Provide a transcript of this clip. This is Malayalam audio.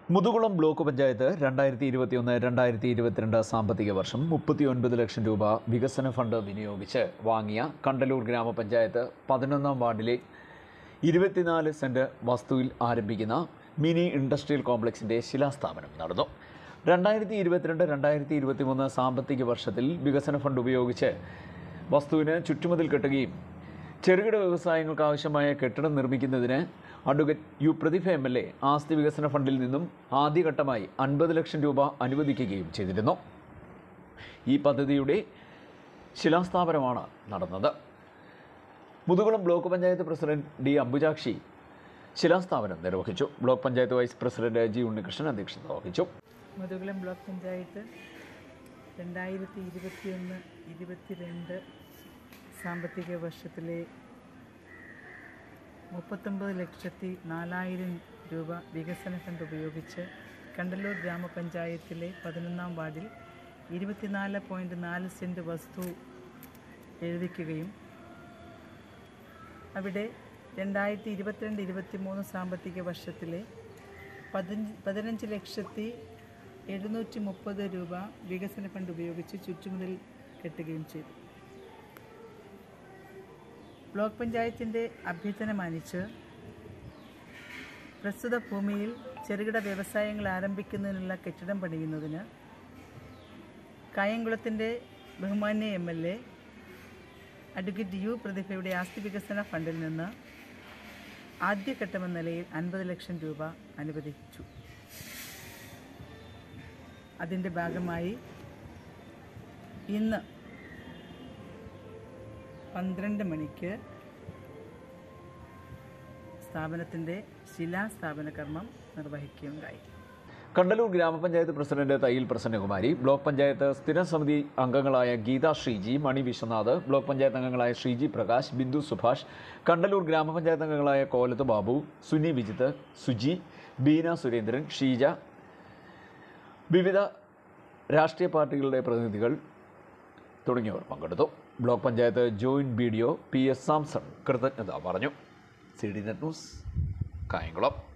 മുതുകുളം ബ്ലോക്ക് പഞ്ചായത്ത് രണ്ടായിരത്തി ഇരുപത്തിയൊന്ന് രണ്ടായിരത്തി ഇരുപത്തിരണ്ട് സാമ്പത്തിക വർഷം മുപ്പത്തിയൊൻപത് ലക്ഷം രൂപ വികസന ഫണ്ട് വിനിയോഗിച്ച് വാങ്ങിയ കണ്ടലൂർ ഗ്രാമപഞ്ചായത്ത് പതിനൊന്നാം വാർഡിലെ ഇരുപത്തിനാല് സെൻറ്റ് വസ്തുവിൽ ആരംഭിക്കുന്ന മിനി ഇൻഡസ്ട്രിയൽ കോംപ്ലക്സിൻ്റെ ശിലാസ്ഥാപനം നടന്നു രണ്ടായിരത്തി ഇരുപത്തിരണ്ട് രണ്ടായിരത്തി ഇരുപത്തിമൂന്ന് സാമ്പത്തിക വർഷത്തിൽ വികസന ഫണ്ട് ഉപയോഗിച്ച് വസ്തുവിന് ചുറ്റുമതിൽ കെട്ടുകയും ചെറുകിട വ്യവസായങ്ങൾക്ക് ആവശ്യമായ കെട്ടിടം നിർമ്മിക്കുന്നതിന് advocate U Prathibha M L A ആസ്തി വികസന ഫണ്ടിൽ നിന്നും ആദ്യഘട്ടമായി അൻപത് ലക്ഷം രൂപ അനുവദിക്കുകയും ചെയ്തിരുന്നു ഈ പദ്ധതിയുടെ ശിലാസ്ഥാപനമാണ് നടന്നത് Muthukulam block panchayat president D Ambujakshi ശിലാസ്ഥാപനം നിർവഹിച്ചു block panchayat vice president G Unnikrishnan അധ്യക്ഷത വഹിച്ചു മുതുകുളം ബ്ലോക്ക് പഞ്ചായത്ത് രണ്ടായിരത്തി ഇരുപത്തിയൊന്ന് ഇരുപത്തിരണ്ട് സാമ്പത്തിക വർഷത്തിലെ മുപ്പത്തൊമ്പത് ലക്ഷത്തി നാലായിരം രൂപ വികസന ഫണ്ട് ഉപയോഗിച്ച് കണ്ടല്ലൂർ ഗ്രാമപഞ്ചായത്തിലെ പതിനൊന്നാം വാർഡിൽ ഇരുപത്തിനാല് പോയിൻറ്റ് നാല് സെൻറ്റ് വസ്തു എഴുതിക്കുകയും അവിടെ രണ്ടായിരത്തി ഇരുപത്തിരണ്ട് ഇരുപത്തി മൂന്ന് സാമ്പത്തിക വർഷത്തിലെ പതിനഞ്ച് പതിനഞ്ച് ലക്ഷത്തി എഴുന്നൂറ്റി മുപ്പത് രൂപ വികസന ഫണ്ട് ഉപയോഗിച്ച് ചുറ്റുമുതൽ കെട്ടുകയും ചെയ്തു ബ്ലോക്ക് പഞ്ചായത്തിൻ്റെ അഭ്യർത്ഥന മാനിച്ച് പ്രസ്തുത ഭൂമിയിൽ ചെറുകിട വ്യവസായങ്ങൾ ആരംഭിക്കുന്നതിനുള്ള കെട്ടിടം പണിയുന്നതിന് കായംകുളത്തിൻ്റെ ബഹുമാന്യ M L A advocate U പ്രതിഭയുടെ ആസ്തി വികസന ഫണ്ടിൽ നിന്ന് ആദ്യഘട്ടമെന്ന നിലയിൽ അൻപത് ലക്ഷം രൂപ അനുവദിച്ചു അതിൻ്റെ ഭാഗമായി ഇന്ന് പന്ത്രണ്ട് മണിക്ക് സ്ഥാപനത്തിൻ്റെ ശിലാസ്ഥാപന കർമ്മം നിർവഹിക്കുകയുണ്ടായി കണ്ടലൂർ ഗ്രാമപഞ്ചായത്ത് പ്രസിഡന്റ് തയ്യിൽ പ്രസന്നകുമാരി ബ്ലോക്ക് പഞ്ചായത്ത് സ്ഥിരം സമിതി അംഗങ്ങളായ ഗീത ശ്രീജി മണി വിശ്വനാഥ് ബ്ലോക്ക് പഞ്ചായത്ത് അംഗങ്ങളായ ശ്രീജി പ്രകാശ് ബിന്ദു സുഭാഷ് കണ്ടലൂർ ഗ്രാമപഞ്ചായത്ത് അംഗങ്ങളായ കോലത്ത് ബാബു സുനി വിജിത്ത് സുജി ബീന സുരേന്ദ്രൻ ഷീജ വിവിധ രാഷ്ട്രീയ പാർട്ടികളുടെ പ്രതിനിധികൾ തുടങ്ങിയവർ പങ്കെടുത്തു block panchayat joint B D O P S Samson കൃതജ്ഞത പറഞ്ഞു C D net news Kayamkulam